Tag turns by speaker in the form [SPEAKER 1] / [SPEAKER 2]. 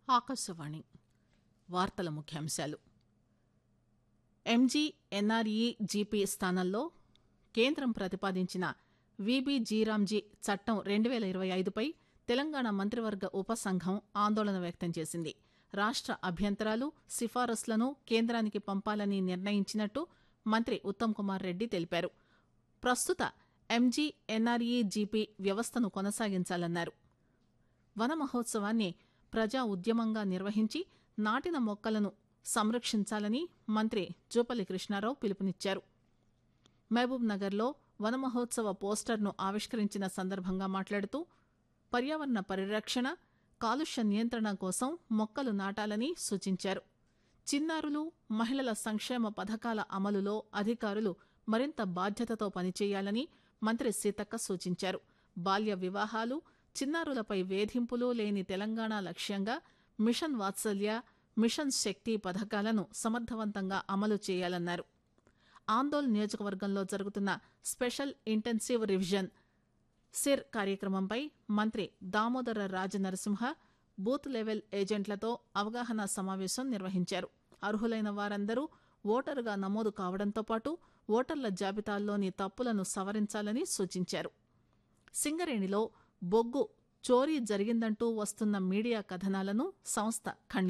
[SPEAKER 1] ఆకాశవాణి వార్తల ముఖ్యాంశాలు MG NRE GP స్థానంలో కేంద్రం ప్రతిపాదించిన వీబీజీరామ్జీ చట్టం రెండు పేల ఇరవై ఐదుపై తెలంగాణ మంత్రివర్గ ఉపసంఘం ఆందోళన వ్యక్తం చేసింది రాష్ట అభ్యంతరాలు సిఫారసులను కేంద్రానికి పంపాలని నిర్ణయించినట్టు మంత్రి ఉత్తమ్ కుమార్ రెడ్డి తెలిపారు ప్రస్తుత ఎంజీ ఎన్ఆర్ఈ జీపీ వ్యవస్థను కొనసాగించాలన్నారు వన మహోత్సవాన్ని ప్రజా ఉద్యమంగా నిర్వహించి నాటిన మొక్కలను సంరక్షించాలని మంత్రి జూపల్లి కృష్ణారావు పిలుపునిచ్చారు మహబూబ్ నగర్లో వన మహోత్సవ పోస్టర్ను ఆవిష్కరించిన సందర్భంగా మాట్లాడుతూ పర్యావరణ పరిరక్షణ కాలుష్య నియంత్రణ కోసం మొక్కలు నాటాలని సూచించారు చిన్నారులు మహిళల సంక్షేమ పథకాల అమలులో అధికారులు మరింత బాధ్యతతో పనిచేయాలని మంత్రి సీతక్క సూచించారు బాల్య వివాహాలు చిన్నారులపై వేధింపులు లేని తెలంగాణ లక్ష్యంగా మిషన్ వాత్సల్య మిషన్ శక్తి పథకాలను సమర్థవంతంగా అమలు చేయాలన్నారు ఆందోళ్ నియోజకవర్గంలో జరుగుతున్న స్పెషల్ ఇంటెన్సివ్ రివిజన్ సిర్ కార్యక్రమంపై మంత్రి దామోదర రాజనరసింహ బూత్ లెవెల్ ఏజెంట్లతో అవగాహన సమావేశం నిర్వహించారు అర్హులైన వారందరూ ఓటరుగా నమోదు కావడంతో పాటు ఓటర్ల జాబితాల్లోని తప్పులను సవరించాలని సూచించారు సింగరేణిలో బొగ్గు చోరీ జరిగిందంటూ వస్తున్న మీడియా కథనాలను సంస్థ ఖండించింది